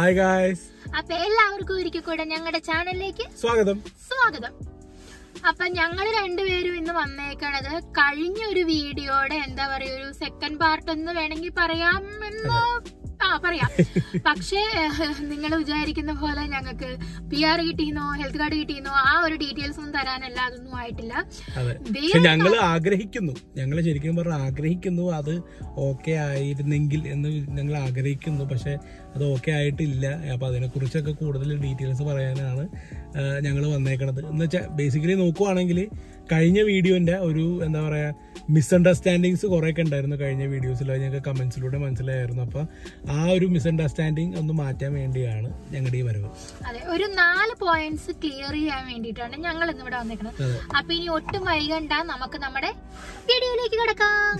Hi guys അപ്പൊ എല്ലാവർക്കും ഒരിക്കൽ കൂടെ ഞങ്ങളുടെ ചാനലിലേക്ക് സ്വാഗതം സ്വാഗതം അപ്പൊ ഞങ്ങൾ രണ്ടുപേരും ഇന്ന് വന്നേക്കണത് കഴിഞ്ഞ ഒരു വീഡിയോയുടെ എന്താ പറയാ ഒരു സെക്കൻഡ് പാർട്ട് എന്ന് വേണമെങ്കിൽ പറയാം എന്ന് ആ പറയാം പക്ഷേ നിങ്ങൾ വിചാരിക്കുന്ന പോലെ ഞങ്ങൾക്ക് പി ആർ കിട്ടിയെന്നോ ഹെൽത്ത് കാർഡ് കിട്ടിയെന്നോ ആ ഒരു ഡീറ്റെയിൽസ് ഒന്നും തരാനല്ല അതൊന്നും ആയിട്ടില്ല അതെ വേറെ പക്ഷെ ഞങ്ങൾ ആഗ്രഹിക്കുന്നു ഞങ്ങൾ ശരിക്കും പറഞ്ഞാൽ ആഗ്രഹിക്കുന്നു അത് ഓക്കെ ആയിരുന്നെങ്കിൽ എന്ന് ഞങ്ങൾ ആഗ്രഹിക്കുന്നു പക്ഷെ അത് ഓക്കെ ആയിട്ടില്ല അപ്പൊ അതിനെക്കുറിച്ചൊക്കെ കൂടുതൽ ഡീറ്റെയിൽസ് പറയാനാണ് ഞങ്ങൾ വന്നേക്കണത് എന്ന് വെച്ചാൽ ബേസിക്കലി നോക്കുവാണെങ്കിൽ കഴിഞ്ഞ വീഡിയോന്റെ ഒരു എന്താ പറയാ മിസ്അണ്ടർസ്റ്റാൻഡിങ്സ് കുറേയൊക്കെ ഉണ്ടായിരുന്നു കഴിഞ്ഞ വീഡിയോസിൽ അത് ഞങ്ങൾക്ക് കമന്റ്സിലൂടെ മനസ്സിലായിരുന്നു അപ്പൊ ആ ഒരു മിസ്അണ്ടർസ്റ്റാൻഡിങ് ഒന്ന് മാറ്റാൻ വേണ്ടിയാണ് ഞങ്ങളുടെ ഈ വരവ് അതെ ഒരു നാല് പോയിന്റ്സ് ക്ലിയർ ചെയ്യാൻ വേണ്ടിയിട്ടാണ് ഞങ്ങൾ ഇന്ന് ഇവിടെ വന്നേക്കുന്നത് അതെ അപ്പൊ ഇനി ഒട്ടും വൈകണ്ട നമുക്ക് നമ്മുടെ വീഡിയോയിലേക്ക് കിടക്കാം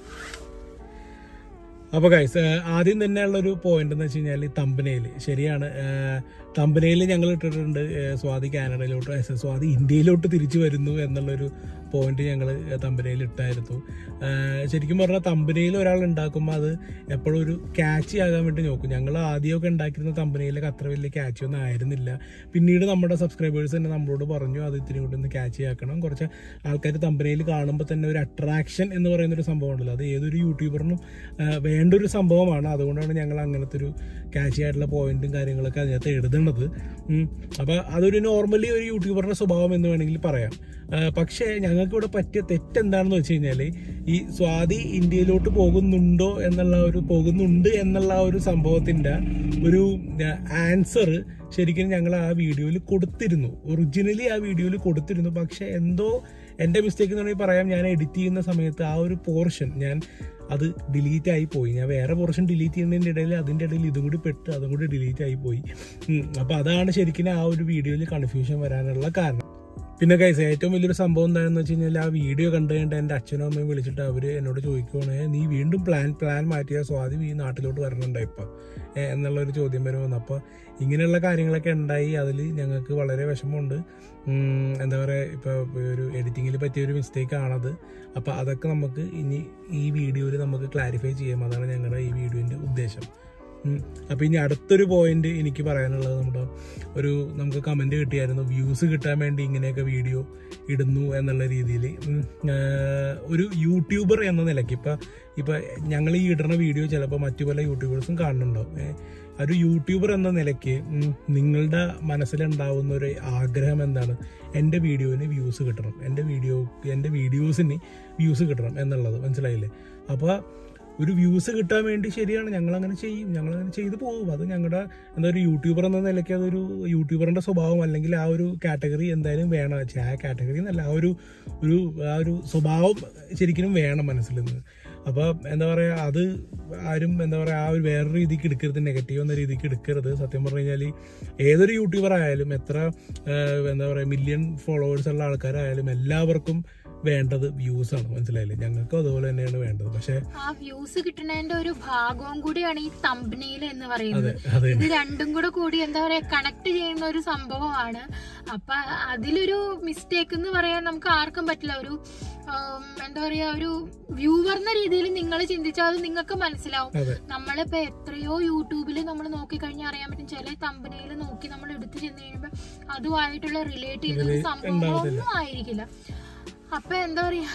അപ്പൊ ഗൈസ് ആദ്യം തന്നെയുള്ള ഒരു പോയിന്റ് എന്ന് വെച്ച് കഴിഞ്ഞാൽ തമ്പനയില് ശരിയാണ് തമ്പനയിൽ ഞങ്ങൾ ഇട്ടിട്ടുണ്ട് ഏഹ്, സ്വാതി കാനഡയിലോട്ട് ഏഹ്, സ്വാതി ഇന്ത്യയിലോട്ട് തിരിച്ചു വരുന്നു എന്നുള്ളൊരു പോയിന്റ് ഞങ്ങൾ തമ്പനയിൽ ഇട്ടായിരുന്നു ഏഹ്, ശരിക്കും പറഞ്ഞാൽ തമ്പനയിൽ ഒരാൾ ഉണ്ടാക്കുമ്പോൾ അത് എപ്പോഴും ഒരു ക്യാച്ചി ആകാൻ വേണ്ടി നോക്കും ഞങ്ങൾ ആദ്യമൊക്കെ ഉണ്ടാക്കിയിരുന്ന തമ്പനയിലൊക്കെ അത്ര വലിയ ക്യാച്ചി ഒന്നും ആയിരുന്നില്ല പിന്നീട് നമ്മുടെ സബ്സ്ക്രൈബേഴ്സ് തന്നെ നമ്മളോട് പറഞ്ഞു അത് ഇത്തിരി കൂടി ഒന്ന് ക്യാച്ചി ആക്കണം കുറച്ച് ആൾക്കാർ തമ്പനയിൽ കാണുമ്പോൾ തന്നെ ഒരു അട്രാക്ഷൻ എന്ന് പറയുന്ന ഒരു സംഭവം ഉണ്ടല്ലോ അത് ഏതൊരു യൂട്യൂബറിനും ആ, വേണ്ട ഒരു സംഭവമാണ് അതുകൊണ്ടാണ് ഞങ്ങൾ അങ്ങനത്തെ ഒരു ക്യാച്ചി ആയിട്ടുള്ള പോയിന്റും കാര്യങ്ങളൊക്കെ അതിനകത്ത് എഴുതുന്നത് ഉം. അപ്പൊ അതൊരു നോർമലി ഒരു യൂട്യൂബറിന്റെ സ്വഭാവം എന്ന് വേണമെങ്കിൽ പറയാം ആ, പക്ഷേ ഞങ്ങൾക്ക് ഇവിടെ പറ്റിയ തെറ്റെന്താണെന്ന് വെച്ച് കഴിഞ്ഞാൽ ഈ സ്വാതി ഇന്ത്യയിലോട്ട് പോകുന്നുണ്ടോ എന്നുള്ള ഒരു പോകുന്നുണ്ട് എന്നുള്ള ആ ഒരു സംഭവത്തിന്റെ ഒരു ആൻസർ ശരിക്കും ഞങ്ങൾ ആ വീഡിയോയിൽ കൊടുത്തിരുന്നു ഒറിജിനലി ആ വീഡിയോയിൽ കൊടുത്തിരുന്നു പക്ഷെ എന്തോ എൻ്റെ മിസ്റ്റേക്ക് എന്ന് വേണമെങ്കിൽ പറയാം ഞാൻ എഡിറ്റ് ചെയ്യുന്ന സമയത്ത് ആ ഒരു പോർഷൻ ഞാൻ അത് ഡിലീറ്റ് ആയി പോയി ഞാൻ വേറെ പോർഷൻ ഡിലീറ്റ് ചെയ്യുന്നതിൻ്റെ ഇടയിൽ അതിൻ്റെ ഇടയിൽ ഇതും കൂടി പെട്ട് അതും കൂടി ഡിലീറ്റ് ആയി പോയി ഉം. അപ്പൊ അതാണ് ശരിക്കും ആ ഒരു വീഡിയോയിൽ കൺഫ്യൂഷൻ വരാനുള്ള കാരണം പിന്നെ കൈസ് ഏറ്റവും വലിയൊരു സംഭവം എന്താണെന്ന് വെച്ച് കഴിഞ്ഞാൽ ആ വീഡിയോ കണ്ടു കഴിഞ്ഞിട്ട് എൻ്റെ അച്ഛനും അമ്മയും വിളിച്ചിട്ട് അവര് എന്നോട് ചോദിക്കുവാണ് "ഏ, നീ വീണ്ടും പ്ലാൻ പ്ലാൻ മാറ്റിയ സ്വാതി ഈ നാട്ടിലോട്ട് വരണുണ്ടോ ഇപ്പൊ ഏ, എന്നുള്ളൊരു ചോദ്യം വരെ വന്നു അപ്പോൾ ഇങ്ങനെയുള്ള കാര്യങ്ങളൊക്കെ ഉണ്ടായി അതിൽ ഞങ്ങൾക്ക് വളരെ വിഷമമുണ്ട് ഉം, എന്താ പറയുക ഇപ്പോൾ ഒരു എഡിറ്റിങ്ങിൽ പറ്റിയ ഒരു മിസ്റ്റേക്ക് ആണത് അപ്പോൾ അതൊക്കെ നമുക്ക് ഇനി ഈ വീഡിയോയിൽ നമുക്ക് ക്ലാരിഫൈ ചെയ്യാം അതാണ് ഞങ്ങളുടെ ഈ വീഡിയോൻ്റെ ഉദ്ദേശം ഉം. അപ്പൊ ഇനി അടുത്തൊരു പോയിന്റ് എനിക്ക് പറയാനുള്ളത് നമ്മുടെ ഒരു നമുക്ക് കമന്റ് കിട്ടിയായിരുന്നു വ്യൂസ് കിട്ടാൻ വേണ്ടി ഇങ്ങനെയൊക്കെ വീഡിയോ ഇടുന്നു എന്നുള്ള രീതിയിൽ ഒരു യൂട്യൂബർ എന്ന നിലയ്ക്ക് ഇപ്പൊ ഇപ്പൊ ഞങ്ങൾ ഈ ഇടുന്ന വീഡിയോ ചിലപ്പോൾ മറ്റു പല യൂട്യൂബേഴ്സും കാണുന്നുണ്ടാവും ഏ, ഒരു യൂട്യൂബർ എന്ന നിലയ്ക്ക് ഉം, നിങ്ങളുടെ മനസ്സിലുണ്ടാവുന്ന ഒരു ആഗ്രഹം എന്താണ് എൻ്റെ വീഡിയോന് വ്യൂസ് കിട്ടണം എൻ്റെ വീഡിയോ എൻ്റെ വീഡിയോസിന് വ്യൂസ് കിട്ടണം എന്നുള്ളത് മനസ്സിലായില്ലേ അപ്പോൾ ഒരു വ്യൂസ് കിട്ടാൻ വേണ്ടി ശരിയാണ് ഞങ്ങൾ അങ്ങനെ ചെയ്യും ഞങ്ങൾ അങ്ങനെ ചെയ്തു പോകും അത് ഞങ്ങളുടെ എന്താ ഒരു യൂട്യൂബർ എന്ന നിലയ്ക്ക് അതൊരു യൂട്യൂബറിന്റെ സ്വഭാവം അല്ലെങ്കിൽ ആ ഒരു കാറ്റഗറി എന്തായാലും വേണം ഛെ, ആ കാറ്റഗറി എന്നല്ല ആ ഒരു ഒരു ആ ഒരു സ്വഭാവം ശരിക്കും വേണം മനസ്സിൽ നിന്ന് അപ്പൊ എന്താ പറയാ അത് ആരും എന്താ പറയാ ആ ഒരു വേറൊരു രീതിക്ക് എടുക്കരുത് നെഗറ്റീവ് എന്ന രീതിക്ക് എടുക്കരുത് സത്യം പറഞ്ഞു കഴിഞ്ഞാൽ ഏതൊരു യൂട്യൂബർ ആയാലും എത്ര ആ, എന്താ പറയാ മില്യൺ ഫോളോവേഴ്സ് ഉള്ള ആൾക്കാരായാലും എല്ലാവർക്കും വേണ്ടത് വ്യൂസ് ആണ് മനസ്സിലായില്ലേ ഞങ്ങൾക്കും അതുപോലെ തന്നെയാണ് വേണ്ടത് പക്ഷെ ആ വ്യൂസ് കിട്ടുന്നതിന്റെ ഒരു ഭാഗവും കൂടിയാണ് ഈ തമ്പനിയിൽ എന്ന് പറയുന്നത് അതെ അതെ ഇത് രണ്ടും കൂടെ കൂടി എന്താ പറയാ കണക്ട് ചെയ്യുന്ന ഒരു സംഭവമാണ് അപ്പൊ അതിലൊരു മിസ്റ്റേക്ക് എന്ന് പറയാൻ നമുക്ക് ആർക്കും പറ്റില്ല ഒരു ഉം, എന്താ പറയാ ഒരു വ്യൂവർ എന്ന രീതിയിൽ നിങ്ങൾ ചിന്തിച്ചാൽ അത് നിങ്ങൾക്ക് മനസ്സിലാവും അതെ നമ്മളിപ്പോ എത്രയോ യൂട്യൂബിൽ നമ്മൾ നോക്കിക്കഴിഞ്ഞാൽ അറിയാൻ പറ്റും ചില തമ്പനയിൽ നോക്കി നമ്മൾ എടുത്തു ചെന്ന് കഴിയുമ്പോൾ അതുമായിട്ടുള്ള റിലേറ്റ് ചെയ്യുന്ന ഒരു Relate സംഭവം ഉണ്ടാവത്തില്ല. ഒന്നും ആയിരിക്കില്ല അപ്പൊ എന്താ പറയാ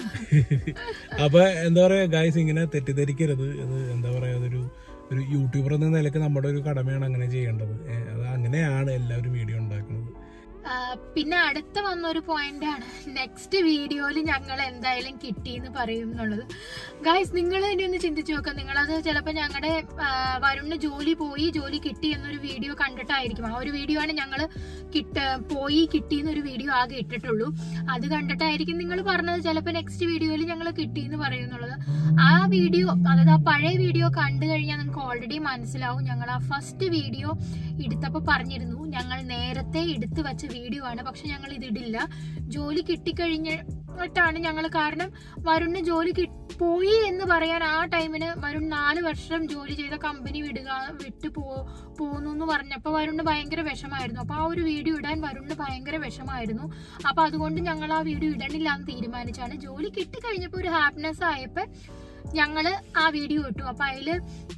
അപ്പൊ എന്താ പറയാ ഗായ്സ് ഇങ്ങനെ തെറ്റിദ്ധരിക്കരുത് ഇത് എന്താ പറയാ അതൊരു ഒരു യൂട്യൂബർ എന്ന നിലയ്ക്ക് നമ്മുടെ ഒരു കടമയാണ് അങ്ങനെ ചെയ്യേണ്ടത് ഏ, അത് അങ്ങനെയാണ് എല്ലാവരും വീഡിയോ ഉണ്ടാക്കുന്നത് ആ, പിന്നെ അടുത്ത വന്ന ഒരു പോയിന്റ് ആണ് നെക്സ്റ്റ് വീഡിയോയിൽ ഞങ്ങൾ എന്തായാലും കിട്ടിയെന്ന് പറയും എന്നുള്ളത് ഗായ്സ് നിങ്ങൾ ഇനി ഒന്ന് ചിന്തിച്ചു നോക്കാം നിങ്ങളത് ചിലപ്പോൾ ഞങ്ങളുടെ വരുണിന് ജോലി പോയി ജോലി കിട്ടി എന്നൊരു വീഡിയോ കണ്ടിട്ടായിരിക്കും ആ ഒരു വീഡിയോ ആണ് ഞങ്ങൾ കിട്ട പോയി കിട്ടി എന്നൊരു വീഡിയോ ആകെ ഇട്ടിട്ടുള്ളൂ അത് കണ്ടിട്ടായിരിക്കും നിങ്ങൾ പറഞ്ഞത് ചിലപ്പോൾ നെക്സ്റ്റ് വീഡിയോയിൽ ഞങ്ങൾ കിട്ടി എന്ന് പറയും എന്നുള്ളത് ആ വീഡിയോ അതായത് ആ പഴയ വീഡിയോ കണ്ടു കഴിഞ്ഞാൽ നിങ്ങൾക്ക് ഓൾറെഡി മനസ്സിലാവും ഞങ്ങൾ ആ ഫസ്റ്റ് വീഡിയോ എടുത്തപ്പോൾ പറഞ്ഞിരുന്നു ഞങ്ങൾ നേരത്തെ എടുത്തു വെച്ച വീഡിയോ ആണ് പക്ഷെ ഞങ്ങൾ ഇതിടില്ല ജോലി കിട്ടിക്കഴിഞ്ഞിട്ടാണ് ഞങ്ങൾ കാരണം വരുണിന് ജോലി കി- പോയി എന്ന് പറയാൻ ആ ടൈമിന് വരുൺ നാല് വർഷം ജോലി ചെയ്ത കമ്പനി വിടുക വിട്ടു പോ പോന്നു എന്ന് പറഞ്ഞപ്പോൾ വരുണിന് ഭയങ്കര വിഷമായിരുന്നു അപ്പൊ ആ ഒരു വീഡിയോ ഇടാൻ വരുണിന് ഭയങ്കര വിഷമായിരുന്നു അപ്പൊ അതുകൊണ്ട് ഞങ്ങൾ ആ വീഡിയോ ഇടണില്ല എന്ന് തീരുമാനിച്ചാണ് ജോലി കിട്ടിക്കഴിഞ്ഞപ്പോൾ ഒരു ഹാപ്പിനെസ് ആയപ്പോൾ ഞങ്ങള് ആ വീഡിയോ ഇട്ടു അപ്പൊ അതില്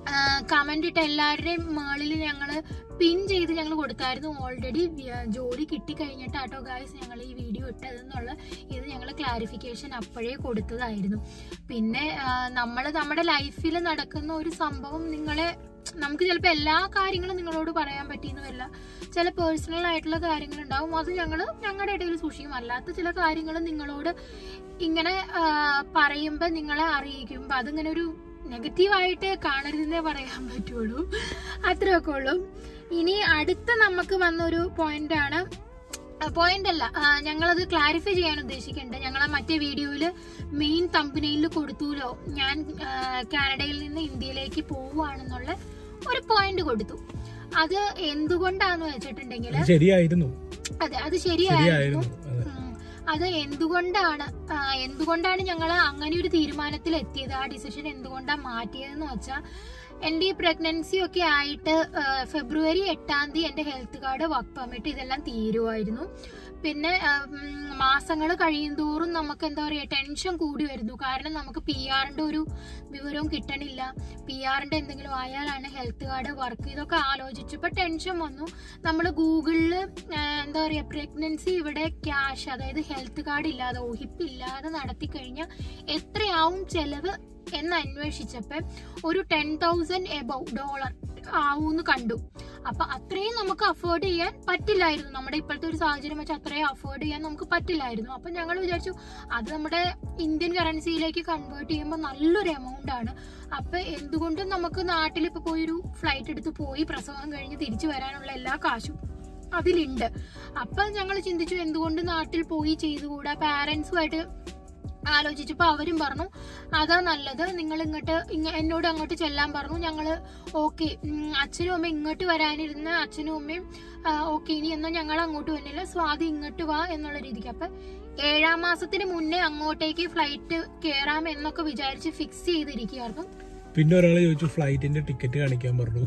കമന്റ് ഇട്ട എല്ലാവരുടെയും മേളിൽ ഞങ്ങള് പിൻ ചെയ്ത് ഞങ്ങൾ കൊടുത്തായിരുന്നു ഓൾറെഡി ജോലി കിട്ടിക്കഴിഞ്ഞിട്ടാട്ടോ ഗായ്സ് ഞങ്ങൾ ഈ വീഡിയോ ഇട്ടതെന്നുള്ള ഇത് ഞങ്ങൾ ക്ലാരിഫിക്കേഷൻ അപ്പോഴേ കൊടുത്തതായിരുന്നു പിന്നെ നമ്മൾ നമ്മുടെ ലൈഫിൽ നടക്കുന്ന ഒരു സംഭവം നിങ്ങളെ നമുക്ക് ചിലപ്പോൾ എല്ലാ കാര്യങ്ങളും നിങ്ങളോട് പറയാൻ പറ്റിയെന്ന് വരില്ല ചില പേഴ്സണൽ ആയിട്ടുള്ള കാര്യങ്ങൾ ഉണ്ടാവും അത് ഞങ്ങൾ ഞങ്ങളുടെ ഇടയിൽ സൂക്ഷിക്കും അല്ലാത്ത ചില കാര്യങ്ങൾ നിങ്ങളോട് ഇങ്ങനെ പറയുമ്പോൾ നിങ്ങളെ അറിയിക്കുമ്പോൾ അതിങ്ങനെ ഒരു നെഗറ്റീവായിട്ട് കാണരുതെന്നേ പറയാൻ പറ്റുള്ളൂ അത്രയൊക്കെ ഉള്ളൂ ഇനി അടുത്ത നമുക്ക് വന്നൊരു പോയിന്റ് ആണ് പോയിന്റ് അല്ല ആ, ഞങ്ങളത് ക്ലാരിഫൈ ചെയ്യാൻ ഉദ്ദേശിക്കുന്നുണ്ട് ഞങ്ങൾ ആ മറ്റേ വീഡിയോയിൽ മെയിൻ തമ്പനയിൽ കൊടുത്തുല്ലോ ഞാൻ ആ, കാനഡയിൽ നിന്ന് ഇന്ത്യയിലേക്ക് പോവുകയാണെന്നുള്ള ഒരു പോയിന്റ് കൊടുത്തു അത് എന്തുകൊണ്ടാന്ന് വെച്ചിട്ടുണ്ടെങ്കിൽ അത് ശരിയായിരുന്നു അതെ അത് ശരിയായിരുന്നു ശരിയായിരുന്നു അതെ ഉം. അത് എന്തുകൊണ്ടാണ് ആ, എന്തുകൊണ്ടാണ് ഞങ്ങൾ അങ്ങനെ ഒരു തീരുമാനത്തിൽ എത്തിയത് ആ ഡിസിഷൻ എന്തുകൊണ്ടാണ് മാറ്റിയതെന്ന് വെച്ചാൽ എൻ്റെ ഈ പ്രഗ്നൻസി ഒക്കെ ആയിട്ട് ആ, ഫെബ്രുവരി എട്ടാം തീയതി എൻ്റെ ഹെൽത്ത് കാർഡ് വർക്ക് പെർമിറ്റ് ഇതെല്ലാം തീരുമായിരുന്നു പിന്നെ മാസങ്ങൾ കഴിയുന്തോറും നമുക്ക് എന്താ പറയുക ടെൻഷൻ കൂടി വരുന്നു കാരണം നമുക്ക് പി ആറിൻ്റെ ഒരു വിവരവും കിട്ടണില്ല പി ആറിൻ്റെ എന്തെങ്കിലും ആയാലാണ് ഹെൽത്ത് കാർഡ് വർക്ക് ഇതൊക്കെ ആലോചിച്ചപ്പോൾ ടെൻഷൻ വന്നു നമ്മൾ ഗൂഗിളിൽ എന്താ പറയുക പ്രഗ്നൻസി ഇവിടെ ക്യാഷ് അതായത് ഹെൽത്ത് കാർഡ് ഇല്ലാതെ ഒഹിപ്പ് ഇല്ലാതെ നടത്തി കഴിഞ്ഞാൽ എത്രയാവും ചെലവ് എന്ന് അന്വേഷിച്ചപ്പോൾ ഒരു ടെൻ തൗസൻഡ് എബവ് ഡോളർ ആവൂന്ന് കണ്ടു അപ്പൊ അത്രയും നമുക്ക് അഫോർഡ് ചെയ്യാൻ പറ്റില്ലായിരുന്നു നമ്മുടെ ഇപ്പോഴത്തെ ഒരു സാഹചര്യം വെച്ച് അത്രയും അഫോർഡ് ചെയ്യാൻ നമുക്ക് പറ്റില്ലായിരുന്നു അപ്പൊ ഞങ്ങൾ വിചാരിച്ചു അത് നമ്മുടെ ഇന്ത്യൻ കറൻസിയിലേക്ക് കൺവേർട്ട് ചെയ്യുമ്പോൾ നല്ലൊരു എമൗണ്ട് ആണ് അപ്പൊ എന്തുകൊണ്ടും നമുക്ക് നാട്ടിൽ ഇപ്പൊ പോയി ഒരു ഫ്ലൈറ്റ് എടുത്ത് പോയി പ്രസവം കഴിഞ്ഞ് തിരിച്ചു വരാനുള്ള എല്ലാ കാശും അതിലുണ്ട് അപ്പൊ ഞങ്ങൾ ചിന്തിച്ചു എന്തുകൊണ്ട് നാട്ടിൽ പോയി ചെയ്തുകൂടാ പാരന്റ്സുമായിട്ട് ആലോചിച്ചപ്പോൾ അവരും പറഞ്ഞു അതാ നല്ലത് നിങ്ങൾ ഇങ്ങോട്ട് ഇങ്ങ- എന്നോട് അങ്ങോട്ട് ചെല്ലാൻ പറഞ്ഞു ഞങ്ങള് ഓക്കെ അച്ഛനും അമ്മയും ഇങ്ങോട്ട് വരാനിരുന്ന അച്ഛനും അമ്മയും ഓക്കെ ഇനി എന്നാ ഞങ്ങൾ അങ്ങോട്ട് വന്നില്ല സ്വാതി ഇങ്ങോട്ട് വാ എന്നുള്ള രീതിക്ക് അപ്പൊ ഏഴാം മാസത്തിന് മുന്നേ അങ്ങോട്ടേക്ക് ഫ്ലൈറ്റ് കയറാം എന്നൊക്കെ വിചാരിച്ച് ഫിക്സ് ചെയ്തിരിക്കുകയായിരുന്നു പിന്നെ ഒരാൾ ചോദിച്ചു ഫ്ലൈറ്റിന്റെ ടിക്കറ്റ് കാണിക്കാൻ പറഞ്ഞു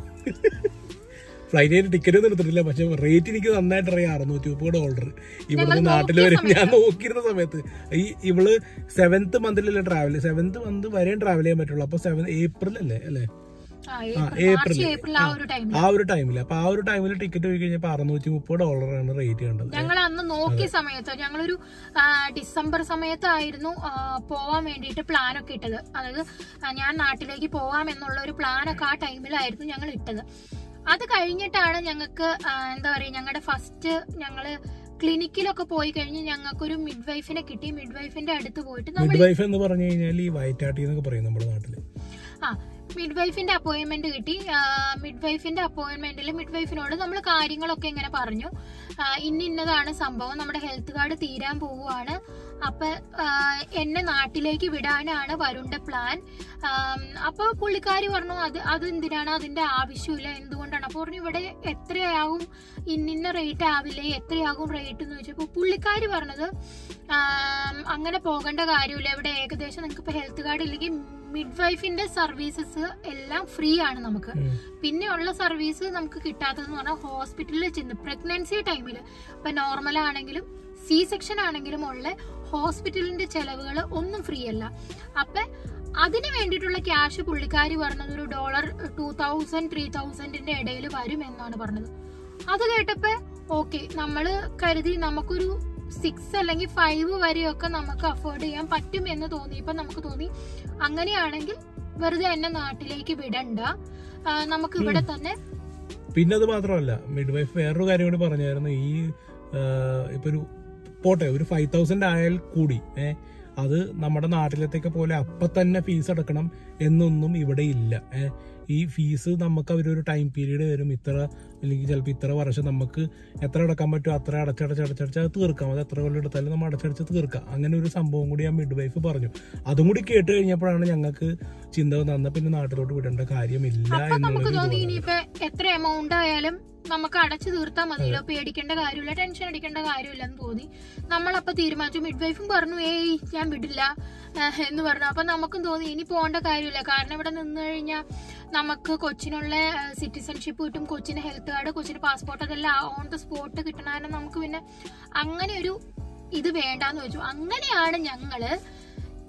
ഫ്ലൈറ്റിന്റെ ടിക്കറ്റ് ഒന്നും എടുത്തിട്ടില്ല പക്ഷെ റേറ്റ് എനിക്ക് നന്നായിട്ട് അറിയാം അറുന്നൂറ്റി മുപ്പത് ഡോളർ ഇവിടുന്ന് ഞങ്ങൾ നാട്ടിൽ നോക്കിയ വരെ ഞാൻ നോക്കിയിരുന്ന സമയത്ത് ഈ ഇവള് സെവന്ത് മന്തിലല്ലേ ട്രാവൽ സെവന്ത് മന്ത് വരെയും ട്രാവൽ ചെയ്യാൻ പറ്റുള്ളൂ അപ്പൊ സെവൻ ഏപ്രിൽ അല്ലേ അല്ലേ ആ, ആ, ഏപ്രിൽ മാർച്ച് ഏപ്രിൽ. ഏപ്രിൽ ആ ഒരു ടൈമിൽ ആ ഒരു ടൈമിൽ അപ്പൊ ആ ഒരു ടൈമിൽ ടിക്കറ്റ് പോയി കഴിഞ്ഞപ്പോ അറുന്നൂറ്റി മുപ്പത് ഡോളറാണ് റേറ്റ് കണ്ടത് ഞങ്ങൾ അന്ന് നോക്കിയ സമയത്ത് ഞങ്ങളൊരു ആ, ഡിസംബർ സമയത്തായിരുന്നു ആ, പോവാൻ വേണ്ടിയിട്ട് പ്ലാനൊക്കെ ഇട്ടത് അതായത് ആ, ഞാൻ നാട്ടിലേക്ക് പോവാം എന്നുള്ള ഒരു പ്ലാനൊക്കെ ആ ടൈമിലായിരുന്നു ഞങ്ങൾ ഇട്ടത് അത് കഴിഞ്ഞിട്ടാണ് ഞങ്ങൾക്ക് ആ, എന്താ പറയുക ഞങ്ങളുടെ ഫസ്റ്റ് ഞങ്ങള് ക്ലിനിക്കിലൊക്കെ പോയി കഴിഞ്ഞ് ഞങ്ങൾക്കൊരു മിഡ് വൈഫിനെ കിട്ടി മിഡ് വൈഫിന്റെ അടുത്ത് പോയിട്ട് നമ്മൾ മിഡ് വൈഫ് എന്ന് പറഞ്ഞു കഴിഞ്ഞാൽ ഈ വയറ്റാട്ടി എന്നൊക്കെ പറയും നമ്മുടെ നാട്ടില് ആ മിഡ് വൈഫിന്റെ അപ്പോയിന്റ്മെന്റ് കിട്ടി മിഡ് വൈഫിന്റെ അപ്പോയിന്റ്മെന്റിൽ മിഡ് വൈഫിനോട് നമ്മൾ കാര്യങ്ങളൊക്കെ ഇങ്ങനെ പറഞ്ഞു ആ, ഇന്ന ഇന്നതാണ് സംഭവം നമ്മുടെ ഹെൽത്ത് കാർഡ് തീരാൻ പോവുകയാണ് അപ്പൊ ആ, എന്നെ നാട്ടിലേക്ക് വിടാനാണ് വരുണ്ട പ്ലാൻ അപ്പൊ പുള്ളിക്കാരി പറഞ്ഞു അത് അത് എന്തിനാണ് അതിന്റെ ആവശ്യമില്ല എന്തുകൊണ്ടാണ് അപ്പൊ പറഞ്ഞു ഇവിടെ എത്രയാകും ഇന്നിന്ന റേറ്റ് ആവില്ലേ എത്രയാകും റേറ്റ് എന്ന് ചോദിച്ചപ്പോൾ പുള്ളിക്കാരി പറഞ്ഞത് ആം, അങ്ങനെ പോകേണ്ട കാര്യമില്ല ഇവിടെ ഏകദേശം നിങ്ങൾക്ക് ഇപ്പൊ ഹെൽത്ത് കാർഡ് ഇല്ലെങ്കിൽ മിഡ് വൈഫിന്റെ സർവീസസ് എല്ലാം ഫ്രീ ആണ് നമുക്ക് ഉം. പിന്നെ ഉള്ള സർവീസ് നമുക്ക് കിട്ടാത്തതെന്ന് പറഞ്ഞാൽ ഹോസ്പിറ്റലിൽ ചെന്ന് പ്രഗ്നൻസി ടൈമിൽ ഇപ്പൊ നോർമൽ ആണെങ്കിലും സി സെക്ഷൻ ആണെങ്കിലും ഉള്ള ഹോസ്പിറ്റലിന്റെ ചെലവുകൾ ഒന്നും ഫ്രീ അല്ല അപ്പൊ അതിന് വേണ്ടിയിട്ടുള്ള ക്യാഷ് പുള്ളിക്കാരി പറഞ്ഞത് ഒരു ഡോളർ ടൂ തൗസൻഡ് ത്രീ തൗസൻഡിന്റെ ഇടയിൽ വരും എന്നാണ് പറഞ്ഞത് അത് കേട്ടപ്പോ ഓക്കെ നമ്മള് കരുതി നമുക്കൊരു സിക്സ് അല്ലെങ്കിൽ ഫൈവ് വരെയൊക്കെ നമുക്ക് അഫോർഡ് ചെയ്യാൻ പറ്റും എന്ന് തോന്നി ഇപ്പൊ നമുക്ക് തോന്നി അങ്ങനെയാണെങ്കിൽ വെറുതെ എന്നെ നാട്ടിലേക്ക് വിടണ്ട ആ, നമുക്ക് ഇവിടെ തന്നെ പിന്നെ അത് മാത്രമല്ല മിഡ് വൈഫ് വേറൊരു കാര്യം കൂടി പറഞ്ഞായിരുന്നു ഈ ആ, ഇപ്പൊ ഒരു പോട്ടെ ഒരു ഫൈവ് തൗസൻഡ് ആയാൽ കൂടി ഏ അത് നമ്മുടെ നാട്ടിലത്തേക്ക് പോലെ അപ്പൊ തന്നെ ഫീസ് അടക്കണം എന്നൊന്നും ഇവിടെ ഇല്ല ഏ ഈ ഫീസ് നമുക്ക് അവരൊരു ടൈം പീരീഡ് വരും ഇത്ര അല്ലെങ്കിൽ ചിലപ്പോൾ ഇത്ര വർഷം നമുക്ക് എത്ര അടക്കാൻ പറ്റുമോ അത്ര അടച്ചടച്ച് അടച്ചടച്ച് അത് തീർക്കാം അത് എത്ര കൊല്ലം എടുത്താലും നമ്മൾ അടച്ചടച്ച് തീർക്കാം അങ്ങനെ ഒരു സംഭവം കൂടി ആ മിഡ് വൈഫ് പറഞ്ഞു അതും കൂടി കേട്ട് കഴിഞ്ഞപ്പോഴാണ് ഞങ്ങൾക്ക് ചിന്ത വന്ന പിന്നെ നാട്ടിലോട്ട് വിടേണ്ട കാര്യമില്ല അപ്പൊ നമുക്ക് എന്നുള്ളത് തോന്നി തോന്നുന്നത് ഇനിയിപ്പൊ എത്ര എമൗണ്ട് ആയാലും നമുക്ക് അടച്ചു തീർത്താൽ മതിയല്ലോ പേടിക്കേണ്ട കാര്യമില്ല ടെൻഷൻ അടിക്കേണ്ട കാര്യമില്ല എന്ന് തോന്നി നമ്മളപ്പോ തീരുമാനിച്ചു മിഡ് വൈഫും പറഞ്ഞു ഏയ് ഞാൻ വിടില്ല ആഹ് എന്ന് പറഞ്ഞു അപ്പൊ നമുക്കും തോന്നി ഇനി പോകേണ്ട കാര്യമില്ല കാരണം ഇവിടെ നിന്ന് കഴിഞ്ഞാൽ നമുക്ക് കൊച്ചിനുള്ള സിറ്റിസൺഷിപ്പ് കിട്ടും കൊച്ചിന് ഹെൽത്ത് കാർഡ് കൊച്ചിന് പാസ്പോർട്ട് അതെല്ലാം ഓൺ ദ സ്പോട്ട് കിട്ടണ നമുക്ക് പിന്നെ അങ്ങനെ ഒരു ഇത് വേണ്ടാന്ന് വെച്ചു അങ്ങനെയാണ് ഞങ്ങള്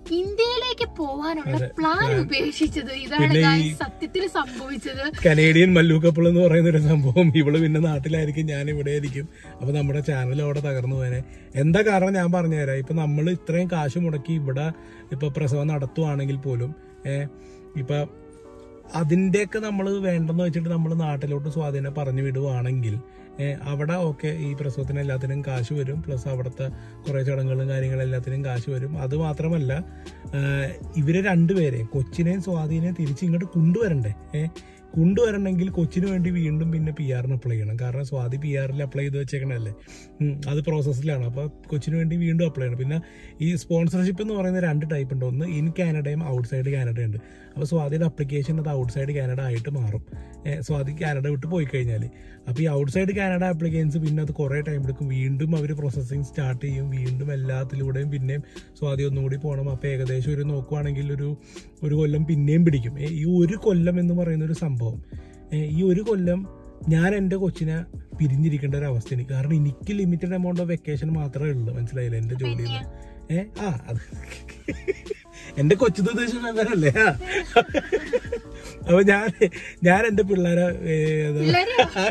ഇന്ത്യയിലേക്ക് പോവാനുള്ള അതെ, പ്ലാൻ plan. ഉപേക്ഷിച്ചത് ഇതാണ് പിന്നെ ഈ- guys സത്യത്തിൽ സംഭവിച്ചത് കനേഡിയൻ മല്ലു കപ്പിൾ എന്ന് പറയുന്ന ഒരു സംഭവം ഇവള് പിന്നെ നാട്ടിലായിരിക്കും ഞാൻ ഇവിടെ ആയിരിക്കും അപ്പൊ നമ്മുടെ ചാനൽ അവിടെ തകർന്നു പോയനെ എന്താ കാരണം ഞാൻ പറഞ്ഞുതരാം ഇപ്പൊ നമ്മൾ ഇത്രയും കാശ് മുടക്കി ഇവിടെ ഇപ്പൊ പ്രസവം നടത്തുവാണെങ്കിൽ പോലും ഏഹ് ഇപ്പൊ അതിന്റെയൊക്കെ നമ്മൾ വേണ്ടെന്ന് വെച്ചിട്ട് നമ്മൾ നാട്ടിലോട്ട് സ്വാധീനം പറഞ്ഞു വിടുവാണെങ്കിൽ ഏഹ് അവിടെ ഓക്കെ ഈ പ്രസവത്തിന് എല്ലാത്തിനും കാശ് വരും പ്ലസ് അവിടുത്തെ കുറേ ചടങ്ങുകളും കാര്യങ്ങളും എല്ലാത്തിനും കാശ് വരും അത് മാത്രമല്ല ഏഹ് ഇവരെ രണ്ടുപേരെയും കൊച്ചിനെയും സ്വാധീനം തിരിച്ച് ഇങ്ങോട്ട് കൊണ്ടുവരണ്ടേ ഏഹ് കൊണ്ടുവരണമെങ്കിൽ കൊച്ചിന് വേണ്ടി വീണ്ടും പിന്നെ പി ആറിന് അപ്ലൈ ചെയ്യണം കാരണം സ്വാതി പി ആറിൽ അപ്ലൈ ചെയ്ത് വെച്ചേക്കണല്ലേ ഉം, അത് പ്രോസസ്സിലാണ് അപ്പോൾ കൊച്ചിന് വേണ്ടി വീണ്ടും അപ്ലൈ ചെയ്യണം പിന്നെ ഈ സ്പോൺസർഷിപ്പ് എന്ന് പറയുന്ന രണ്ട് ടൈപ്പ് ഉണ്ട് ഒന്ന് ഇൻ കാനഡയും ഔട്ട് സൈഡ് കാനഡയും ഉണ്ട് അപ്പോൾ സ്വാതിയുടെ അപ്ലിക്കേഷൻ അത് ഔട്ട് സൈഡ് കാനഡ ആയിട്ട് മാറും ഏ, സ്വാതി കാനഡ വിട്ട് പോയി കഴിഞ്ഞാൽ അപ്പോൾ ഈ ഔട്ട് സൈഡ് കാനഡ ആപ്ലിക്കേഷൻസ് പിന്നെ അത് കുറേ ടൈം എടുക്കും വീണ്ടും അവർ പ്രോസസ്സിങ് സ്റ്റാർട്ട് ചെയ്യും വീണ്ടും എല്ലാത്തിലൂടെയും പിന്നെയും സ്വാതി ഒന്നും കൂടി പോകണം അപ്പോൾ ഏകദേശം ഒരു നോക്കുവാണെങ്കിൽ ഒരു ഒരു കൊല്ലം പിന്നെയും പിടിക്കും ഏ, ഈ ഒരു കൊല്ലം എന്ന് പറയുന്ന ഒരു സംഭവം ഏ, ഈ ഒരു കൊല്ലം ഞാൻ എൻ്റെ കൊച്ചിനെ പിരിഞ്ഞിരിക്കേണ്ട ഒരു അവസ്ഥയാണ് കാരണം എനിക്ക് ലിമിറ്റഡ് എമൗണ്ട് ഓഫ് വെക്കേഷൻ മാത്രമേ ഉള്ളൂ മനസ്സിലായില്ല എൻ്റെ ജോലിയിൽ ഏ ആ അത് എന്റെ കൊച്ചു ഉദ്ദേശം അങ്ങനല്ലേ ആ. അപ്പൊ ഞാൻ ഞാൻ എന്റെ പിള്ളേരെ ഏ, ഏതാ, പിള്ളേരെ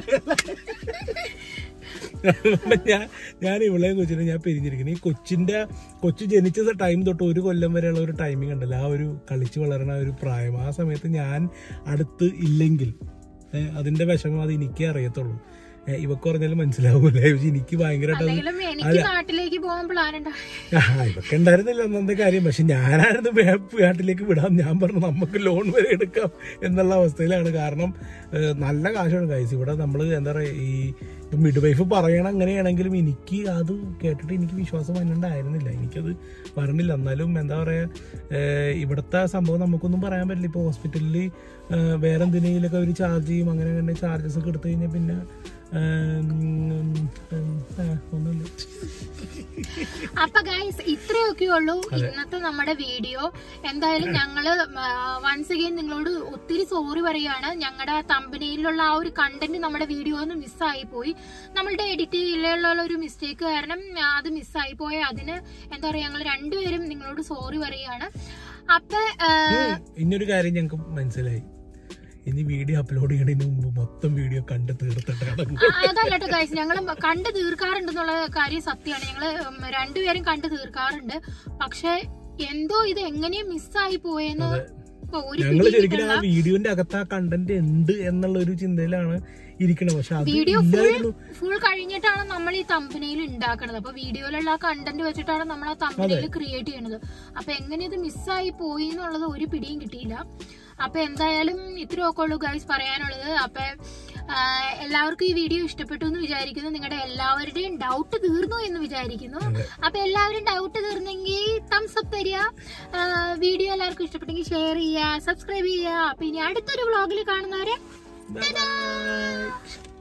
അപ്പൊ ഞാൻ ഞാൻ ഇവളെ കൊച്ചിനെ ഞാൻ പിരിഞ്ഞിരിക്കുന്നു ഈ കൊച്ചിന്റെ കൊച്ചു ജനിച്ച ടൈം തൊട്ട് ഒരു കൊല്ലം വരെയുള്ള ഒരു ടൈമിംഗ് ഉണ്ടല്ലോ ആ ഒരു കളിച്ചു വളരണ ഒരു പ്രായം ആ സമയത്ത് ഞാൻ അടുത്ത് ഇല്ലെങ്കിൽ ഏ, അതിന്റെ വിഷമം അത് എനിക്കേ അറിയത്തുള്ളൂ ഏ, ഇവക്ക് പറഞ്ഞാലും മനസ്സിലാവൂല പക്ഷെ എനിക്ക് ഭയങ്കരമായിട്ട് അത് അല്ലെങ്കിലും എനിക്ക് നാട്ടിലേക്ക് പോകാൻ പ്ലാൻ ഉണ്ടാവും ആ, ഇതൊക്കെ ഉണ്ടായിരുന്നില്ല അന്നത്തെ കാര്യം പക്ഷെ ഞാനായിരുന്നു വേ- നാട്ടിലേക്ക് വിടാം ഞാൻ പറഞ്ഞു നമുക്ക് ലോൺ വരെ എടുക്കാം എന്നുള്ള അവസ്ഥയിലാണ് കാരണം ഏഹ്, നല്ല കാശാണ് കായ്സ് ഇവിടെ നമ്മൾ എന്താ പറയുക ഈ മിഡ് വൈഫ് പറയണം അങ്ങനെയാണെങ്കിലും എനിക്ക് അത് കേട്ടിട്ട് എനിക്ക് വിശ്വാസം വന്നിട്ടുണ്ടായിരുന്നില്ല എനിക്കത് പറഞ്ഞില്ല എന്നാലും എന്താ പറയുക ഇവിടുത്തെ സംഭവം നമുക്കൊന്നും പറയാൻ പറ്റില്ല ഇപ്പോൾ ഹോസ്പിറ്റലിൽ വേറെ എന്തിനെങ്കിലൊക്കെ അവർ ചാർജ് ചെയ്യും അങ്ങനെ അങ്ങനെ ചാർജസ് ഒക്കെ എടുത്തു കഴിഞ്ഞാൽ പിന്നെ ഏഹ്, ഉം, ഉം, ആ, ഒന്നുമില്ല അപ്പൊ ഗൈസ് ഇത്രയൊക്കെ ഉള്ളൂ ഇന്നത്തെ നമ്മുടെ വീഡിയോ എന്തായാലും ഞങ്ങള് വൺസ് അഗൈൻ നിങ്ങളോട് ഒത്തിരി സോറി പറയാണ് ഞങ്ങളുടെ തമ്പനിയിലുള്ള ആ ഒരു കണ്ടന്റ് നമ്മുടെ വീഡിയോ ഒന്ന് മിസ്സായി പോയി നമ്മളുടെ എഡിറ്റ് ചെയ്യലുള്ള ഒരു മിസ്റ്റേക്ക് കാരണം ആ, അത് മിസ്സായി പോയ അതിന് എന്താ പറയാ ഞങ്ങൾ രണ്ടുപേരും നിങ്ങളോട് സോറി പറയാണ് അപ്പൊ ആ, ഇനിയൊരു കാര്യം ഞങ്ങൾക്ക് മനസ്സിലായി ഇനി വീഡിയോ അപ്ലോഡ് ചെയ്യുന്നതിന് മുമ്പ് മൊത്തം വീഡിയോ കണ്ട് തീർത്തിട്ട് കിടക്കും അതല്ലട്ടോ ഗൈസ് ഞങ്ങൾ കണ്ടു തീർക്കാറുണ്ടെന്നുള്ള കാര്യം സത്യമാണ് ഞങ്ങള് ഉം, രണ്ടുപേരും കണ്ടു തീർക്കാറുണ്ട് പക്ഷെ എന്തോ ഇത് എങ്ങനെയും മിസ്സായി പോയെന്ന് ഇപ്പൊ ഒരു ഞങ്ങൾ പിടി ശരിക്കും കിട്ടണില്ല. ആ വീഡിയോന്റെ അകത്ത് ആ കണ്ടന്റ് ഉണ്ട് എന്നുള്ള ഒരു ചിന്തയിലാണ് ഇരിക്കണത് പക്ഷെ അത് വീഡിയോ ഇല്ലായിരുന്നു ഫുൾ കഴിഞ്ഞിട്ടാണ് നമ്മൾ ഈ തമ്പനയിൽ ഉണ്ടാക്കുന്നത് അപ്പൊ വീഡിയോയിലുള്ള ആ കണ്ടന്റ് വെച്ചിട്ടാണ് നമ്മൾ ആ തമ്പനയിൽ ക്രിയേറ്റ് ചെയ്യണത് അപ്പൊ എങ്ങനെ ഇത് മിസ്സായി പോയി എന്നുള്ളത് ഒരു പിടിയും കിട്ടിയില്ല അപ്പൊ എന്തായാലും ഇത്രയൊക്കെ ഉള്ളൂ ഗൈസ് പറയാനുള്ളത് അപ്പൊ ആ, എല്ലാവർക്കും ഈ വീഡിയോ ഇഷ്ടപ്പെട്ടു എന്ന് വിചാരിക്കുന്നു നിങ്ങളുടെ എല്ലാവരുടെയും ഡൗട്ട് തീർന്നു എന്ന് വിചാരിക്കുന്നു അപ്പൊ എല്ലാവരും ഡൗട്ട് തീർന്നെങ്കിൽ തംസ് അപ്പ് തരിക വീഡിയോ എല്ലാവർക്കും ഇഷ്ടപ്പെട്ടെങ്കിൽ ഷെയർ ചെയ്യുക സബ്സ്ക്രൈബ് ചെയ്യുക അപ്പൊ ഇനി അടുത്തൊരു വ്ളോഗിൽ കാണുന്നവരെ Bye bye.